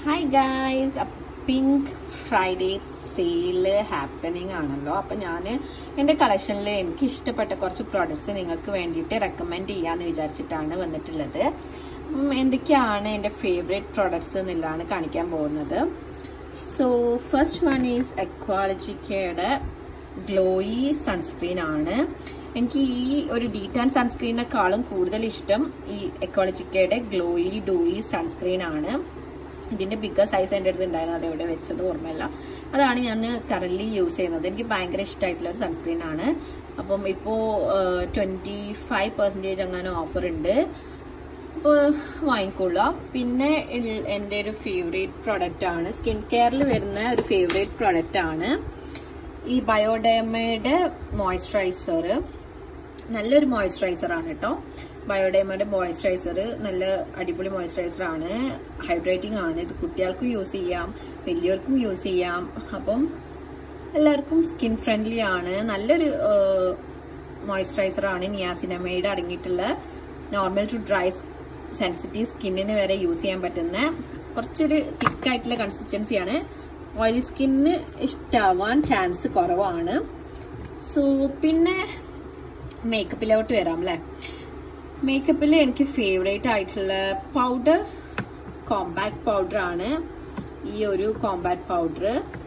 hi guys pink Friday sale happening ആണല്ലോ അപ്പം ഞാൻ എൻ്റെ കളക്ഷനിൽ എനിക്ക് ഇഷ്ടപ്പെട്ട കുറച്ച് പ്രോഡക്റ്റ്സ് നിങ്ങൾക്ക് വേണ്ടിയിട്ട് റെക്കമെൻഡ് ചെയ്യാമെന്ന് വിചാരിച്ചിട്ടാണ് വന്നിട്ടുള്ളത് ഉം, എന്തൊക്കെയാണ് എൻ്റെ ഫേവറേറ്റ് പ്രോഡക്റ്റ്സ് എന്നുള്ളതാണ് കാണിക്കാൻ പോകുന്നത് സോ ഫസ്റ്റ് വൺ ഈസ് എക്വാളജിക്കയുടെ ഗ്ലോയി സൺസ്ക്രീൻ ആണ് എനിക്ക് ഈ ഒരു ഡീറ്റാൻ സൺസ്ക്രീനേക്കാളും കൂടുതൽ ഇഷ്ടം ഈ എക്കോളജിക്കയുടെ ഗ്ലോയി ഡൂയി സൺസ്ക്രീൻ ആണ് ഇതിന്റെ ബിഗ്ഗർ സൈസ് എൻ്റെ അടുത്ത് ഉണ്ടായിരുന്നു അത് എവിടെ വെച്ചത് ഓർമ്മയില്ല അതാണ് ഞാൻ കറന്റ് യൂസ് ചെയ്യുന്നത് എനിക്ക് ഭയങ്കര ഇഷ്ടമായിട്ടുള്ള ഒരു സൺസ്ക്രീൻ ആണ് അപ്പം ഇപ്പോൾ ട്വന്റി ഫൈവ് പെർസെൻറ്റേജ് അങ്ങനെ ഓഫർ ഉണ്ട് അപ്പോൾ വാങ്ങിക്കൊള്ളാം പിന്നെ ഇൽ- എൻ്റെ ഒരു ഫേവറേറ്റ് പ്രോഡക്റ്റ് ആണ് സ്കിൻ കെയറിൽ വരുന്ന ഒരു ഫേവറേറ്റ് പ്രോഡക്റ്റ് ആണ് ഈ ബയോഡേമയുടെ മോയ്സ്ചറൈസർ നല്ലൊരു മോയ്സ്ചറൈസർ ആണ് കേട്ടോ ബയോഡേമയുടെ മോയ്സ്ചറൈസർ നല്ല അടിപൊളി മോയ്സ്ചറൈസർ ആണ് ഹൈഡ്രേറ്റിംഗ് ആണ് ഇത് കുട്ടികൾക്കും യൂസ് ചെയ്യാം വലിയവർക്കും യൂസ് ചെയ്യാം അപ്പം എല്ലാവർക്കും സ്കിൻ ഫ്രണ്ട്ലി ആണ് നല്ലൊരു മോയ്സ്ചറൈസർ ആണ് നിയാസിനമൈഡ് അടങ്ങിയിട്ടുള്ള നോർമൽ ടു ഡ്രൈ സെൻസിറ്റീവ് സ്കിന്നിന് വരെ യൂസ് ചെയ്യാൻ പറ്റുന്ന കുറച്ചൊരു തിക്കായിട്ടുള്ള കൺസിസ്റ്റൻസിയാണ് ഓയിലി സ്കിന്നിന് ഇഷ്ടാവാൻ ചാൻസ് കുറവാണ് സോ പിന്നെ മേക്കപ്പിലോട്ട് വരാം അല്ലേ മേക്കപ്പിൽ എനിക്ക് ഫേവറേറ്റ് ആയിട്ടുള്ള പൗഡർ കോമ്പാക്ട് പൗഡർ ആണ് ഈ ഒരു കോമ്പാക്ട് പൗഡർ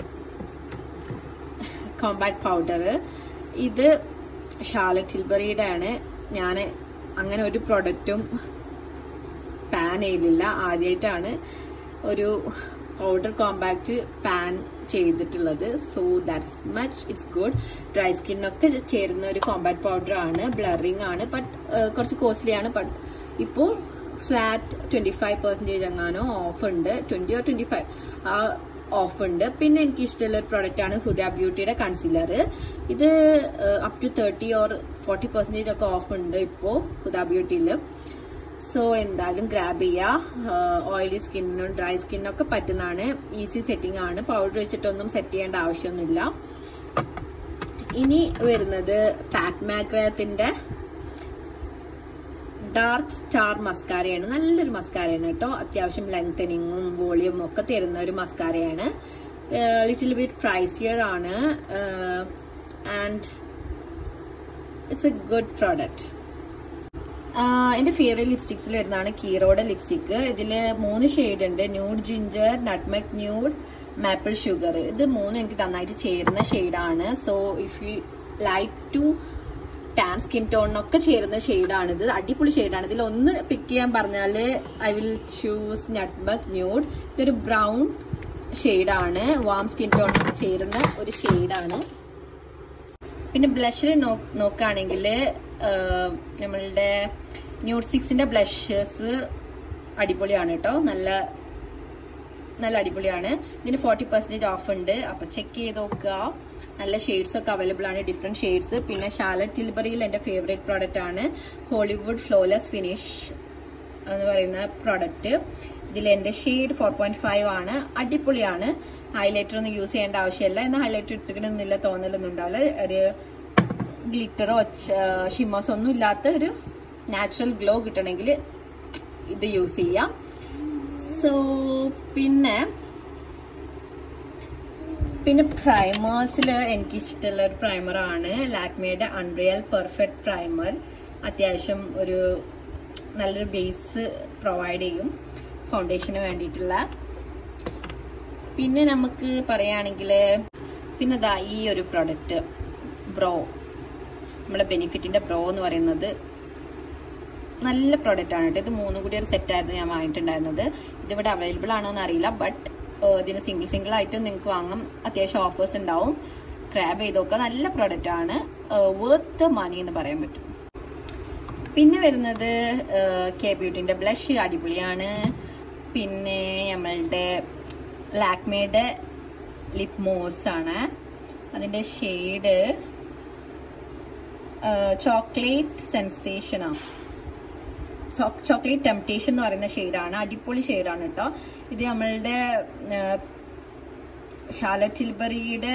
കോമ്പാക്ട് പൗഡർ ഇത് ഷാലറ്റ് ടിൽബറിയുടെ ആണ് ഞാൻ അങ്ങനെ ഒരു പ്രൊഡക്റ്റും പാൻ ചെയ്തില്ല ആദ്യമായിട്ടാണ് ഒരു പൗഡർ കോമ്പാക്ട് പാൻ ചെയ്തിട്ടുള്ളത് so that's much it's good dry സ്കിന്നൊക്കെ ചേരുന്ന ഒരു കോമ്പാക്ട് പൗഡർ ആണ് ബ്ലറിങ് ആണ് ബട്ട് കുറച്ച് കോസ്റ്റ്ലി ആണ് ബട്ട് ഇപ്പോൾ ഫ്ലാറ്റ് ട്വന്റി ഫൈവ് പെർസെൻറ്റേജ് എങ്ങാനോ ഓഫ് ഉണ്ട് ട്വന്റി ഓർ ട്വന്റി ഫൈവ് ആ ഓഫ് ഉണ്ട് പിന്നെ എനിക്ക് ഇഷ്ടമുള്ള ഒരു പ്രോഡക്റ്റ് ആണ് ഹുദ ബ്യൂട്ടിയുടെ കൺസീലർ ഇത് up to thirty or forty percentage ഒക്കെ ഓഫ് ഉണ്ട് ഇപ്പോൾ ഹുദ ബ്യൂട്ടിയിൽ സോ എന്തായാലും ഗ്രാബ് ചെയ്യുക ഓയിലി സ്കിന്നിനും ഡ്രൈ സ്കിന്നിനും ഒക്കെ പറ്റുന്നതാണ് ഈസി സെറ്റിംഗ് ആണ് പൗഡർ വെച്ചിട്ടൊന്നും സെറ്റ് ചെയ്യേണ്ട ആവശ്യമൊന്നുമില്ല ഇനി വരുന്നത് പാറ്റ് മാഗ്രത്തിന്റെ ഡാർക്ക് സ്റ്റാർ മസ്കാരയാണ് നല്ലൊരു മസ്കാരയാണ് കേട്ടോ അത്യാവശ്യം ലെങ്തനിങ്ങും വോളിയും ഒക്കെ തരുന്ന ഒരു മസ്കാരയാണ് ലിറ്റിൽ ബിറ്റ് പ്രൈസിയർ ആണ് and it's a good product എന്റെ ഫേവറേറ്റ് ലിപ്സ്റ്റിക്സിൽ വരുന്നതാണ് കീറോയുടെ ലിപ്സ്റ്റിക്ക് ഇതിൽ മൂന്ന് ഷെയ്ഡ് ഉണ്ട് nude ginger nutmeg nude maple sugar ഇത് മൂന്നും എനിക്ക് നന്നായിട്ട് ചേരുന്ന ഷെയ്ഡാണ് so if you like to tan skin ടോണിനൊക്കെ ചേരുന്ന ഷെയ്ഡാണ് ഇത് അടിപൊളി ഷെയ്ഡാണ് ഇതിൽ ഒന്ന് പിക്ക് ചെയ്യാൻ പറഞ്ഞാൽ I will choose nutmeg nude ഇതൊരു ബ്രൗൺ ഷെയ്ഡാണ് വാം സ്കിൻ ടോണിന് ചേരുന്ന ഒരു ഷെയ്ഡാണ് പിന്നെ ബ്ലഷിൽ നോക്കുകയാണെങ്കിൽ നമ്മളുടെ ന്യൂഡ് സിക്സിന്റെ ബ്ലഷേഴ്സ് അടിപൊളിയാണ് കേട്ടോ നല്ല നല്ല അടിപൊളിയാണ് ഇതിന് ഫോർട്ടി പെർസെൻറ്റേജ് ഓഫ് ഉണ്ട് അപ്പൊ ചെക്ക് ചെയ്ത് നോക്കുക നല്ല ഷെയ്ഡ്സ് ഒക്കെ അവൈലബിൾ ആണ് ഡിഫറെന്റ് ഷെയ്ഡ്സ് പിന്നെ ഷാലറ്റ് ടിൽബറിയിൽ എൻ്റെ ഫേവറേറ്റ് പ്രോഡക്റ്റ് ആണ് ഹോളിവുഡ് ഫ്ലോലെസ് ഫിനിഷ് എന്ന് പറയുന്ന പ്രോഡക്റ്റ് ഇതിൽ എൻ്റെ ഷെയ്ഡ് ഫോർ പോയിന്റ് ഫൈവ് ആണ് അടിപൊളിയാണ് ഹൈലൈറ്റർ ഒന്നും യൂസ് ചെയ്യേണ്ട ആവശ്യമില്ല എന്നാൽ ഹൈലൈറ്റർ ഇട്ടിക്കണമെന്നില്ല തോന്നലൊന്നും ഉണ്ടാവില്ല ഒരു ഗ്ലിറ്ററോ ഷിമ്മേഴ്സോ ഒന്നും ഇല്ലാത്ത ഒരു നാച്ചുറൽ ഗ്ലോ കിട്ടണമെങ്കിൽ ഇത് യൂസ് ചെയ്യാം സോ പിന്നെ പിന്നെ പ്രൈമേഴ്സിൽ എനിക്ക് ഇഷ്ടമുള്ള ഒരു പ്രൈമറാണ് ലാക്മേയുടെ അൺറിയൽ പെർഫെക്റ്റ് പ്രൈമർ അത്യാവശ്യം ഒരു നല്ലൊരു ബേസ് പ്രൊവൈഡ് ചെയ്യും ഫൗണ്ടേഷന് വേണ്ടിയിട്ടുള്ള പിന്നെ നമുക്ക് പറയുകയാണെങ്കിൽ പിന്നെ ദാ ഈ ഒരു പ്രൊഡക്റ്റ് ബ്രോ നമ്മുടെ ബെനിഫിറ്റിന്റെ ബ്രോ എന്ന് പറയുന്നത് നല്ല പ്രോഡക്റ്റ് ആണ് കേട്ടോ ഇത് മൂന്നും കൂടി ഒരു സെറ്റ് ആയിരുന്നു ഞാൻ വാങ്ങിയിട്ടുണ്ടായിരുന്നത് ഇതിവിടെ അവൈലബിൾ ആണോ എന്ന് അറിയില്ല ബട്ട് ഇതിന് സിംഗിൾ സിംഗിൾ ആയിട്ടും നിങ്ങൾക്ക് വാങ്ങാം അത്യാവശ്യം ഓഫേഴ്സ് ഉണ്ടാവും ക്രാബ് ചെയ്തൊക്കെ നല്ല പ്രോഡക്റ്റ് ആണ് വർത്ത് മണി എന്ന് പറയാൻ പറ്റും പിന്നെ വരുന്നത് കെ ബ്യൂട്ടിന്റെ ബ്ലഷ് അടിപൊളിയാണ് പിന്നെ നമ്മളുടെ ലാക്മേയുടെ ലിപ് മോസ് ആണ് അതിന്റെ ഷെയ്ഡ് ചോക്ലേറ്റ് സെൻസേഷൻ ആണ് ചോക്ലേറ്റ് ടെംപ്റ്റേഷൻ എന്ന് പറയുന്ന ഷെയ്ഡാണ് അടിപൊളി ഷെയ്ഡാണ് കേട്ടോ ഇത് നമ്മളുടെ ഷാലറ്റ് ടിൽബറിയുടെ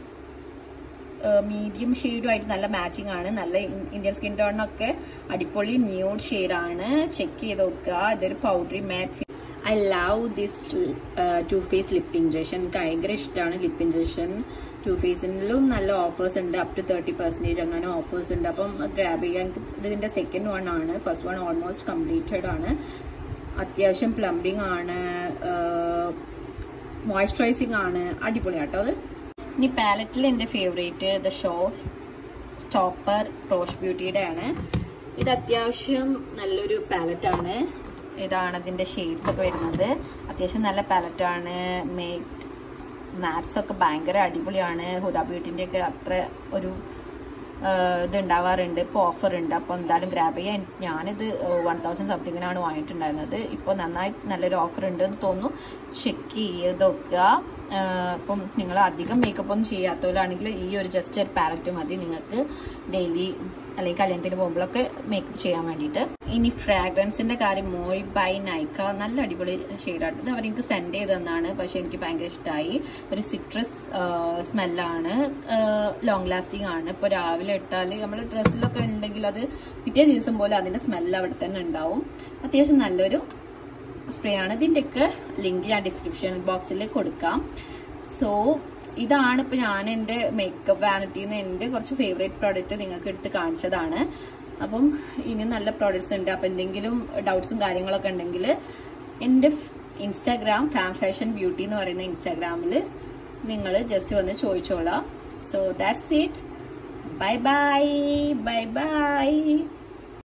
മീഡിയം ഷെയ്ഡുമായിട്ട് നല്ല മാച്ചിങ് ആണ് നല്ല ഇന്ത്യൻ സ്കിൻ ടോണിനൊക്കെ അടിപൊളി ന്യൂഡ് ഷെയ്ഡാണ് ചെക്ക് ചെയ്ത് നോക്കുക ഇതൊരു powdery matte I love this Too Faced lip injection എനിക്ക് ഭയങ്കര ഇഷ്ടമാണ് ലിപ്പ് ഇഞ്ചക്ഷൻ ടു ഫേസിലും നല്ല ഓഫേഴ്സ് ഉണ്ട് അപ് ടു തേർട്ടി പെർസെൻറ്റേജ് അങ്ങനെ ഓഫേഴ്സ് ഉണ്ട് അപ്പം ഗ്രാബ് ചെയ്യാൻ എനിക്ക് ഇതിന്റെ സെക്കൻഡ് വൺ ആണ് ഫസ്റ്റ് വൺ ഓൾമോസ്റ്റ് കംപ്ലീറ്റഡ് ആണ് അത്യാവശ്യം പ്ലംബിംഗ് ആണ് മോയ്സ്ചറൈസിങ് ആണ് അടിപൊളിയാട്ടോ അത് ഇനി പാലറ്റിൽ എൻ്റെ ഫേവറേറ്റ് ദ ഷോ സ്റ്റോപ്പർ റോഷ് ബ്യൂട്ടിയുടെ ആണ് ഇത് അത്യാവശ്യം നല്ലൊരു പാലറ്റാണ് ഇതാണ് അതിൻ്റെ ഷെയ്ഡ്സ് ഒക്കെ വരുന്നത് അത്യാവശ്യം നല്ല പാലറ്റാണ് മേറ്റ് മാറ്റ്സ് ഒക്കെ ഭയങ്കര അടിപൊളിയാണ് ഹുദ ബ്യൂട്ടിൻ്റെ ഒക്കെ അത്ര ഒരു ഇത് ഉണ്ടാവാറുണ്ട് ഇപ്പോൾ ഓഫർ ഉണ്ട് അപ്പോൾ എന്തായാലും ഗ്രാബ് ചെയ്യാൻ ഞാനിത് വൺ തൗസൻഡ് സംതിങ്ങിനാണ് വാങ്ങിയിട്ടുണ്ടായിരുന്നത് ഇപ്പോൾ നന്നായി നല്ലൊരു ഓഫർ ഉണ്ട് എന്ന് തോന്നുന്നു ചെക്ക് ചെയ്ത് നോക്കുക ഇപ്പം നിങ്ങൾ അധികം മേക്കപ്പ് ഒന്നും ചെയ്യാത്തവരാണെങ്കിൽ ഈ ഒരു ജസ്റ്റ് ഒരു പാലറ്റ് മതി നിങ്ങൾക്ക് ഡെയിലി അല്ലെങ്കിൽ കല്യാണത്തിന് പോകുമ്പോഴൊക്കെ മേക്കപ്പ് ചെയ്യാൻ വേണ്ടിയിട്ട് ഇനി ഫ്രാഗ്രൻസിന്റെ കാര്യം മോയ് ബൈ നൈക്ക നല്ല അടിപൊളി ഷെയ്ഡാണ് ഇത് അവരെനിക്ക് സെൻഡ് ചെയ്തെന്നാണ് പക്ഷെ എനിക്ക് ഭയങ്കര ഇഷ്ടമായി ഒരു സിട്രസ് സ്മെല്ലാണ് ലോങ് ലാസ്റ്റിംഗ് ആണ് ഇപ്പോൾ രാവിലെ ഇട്ടാൽ നമ്മൾ ഡ്രസ്സിലൊക്കെ ഉണ്ടെങ്കിൽ അത് പിറ്റേ ദിവസം പോലെ അതിന്റെ സ്മെല്ല് അവിടെ തന്നെ ഉണ്ടാവും അത്യാവശ്യം നല്ലൊരു സ്പ്രേ ആണ് ഇതിൻ്റെയൊക്കെ ലിങ്ക് ഞാൻ ഡിസ്ക്രിപ്ഷൻ ബോക്സിൽ കൊടുക്കാം സോ ഇതാണ് ഇപ്പൊ ഞാൻ എൻ്റെ മേക്കപ്പ് വാനിറ്റിയിൽ നിന്ന് എൻ്റെ കുറച്ച് ഫേവറേറ്റ് പ്രോഡക്റ്റ് നിങ്ങൾക്ക് എടുത്ത് കാണിച്ചതാണ് അപ്പം ഇനി നല്ല പ്രോഡക്റ്റ്സ് ഉണ്ട് അപ്പം എന്തെങ്കിലും ഡൗട്ട്സും കാര്യങ്ങളൊക്കെ ഉണ്ടെങ്കിൽ എൻ്റെ ഇൻസ്റ്റാഗ്രാം ഫാം ഫാഷൻ ബ്യൂട്ടി എന്ന് പറയുന്ന ഇൻസ്റ്റാഗ്രാമിൽ നിങ്ങൾ ജസ്റ്റ് വന്ന് ചോദിച്ചോളാം so that's it bye bye bye by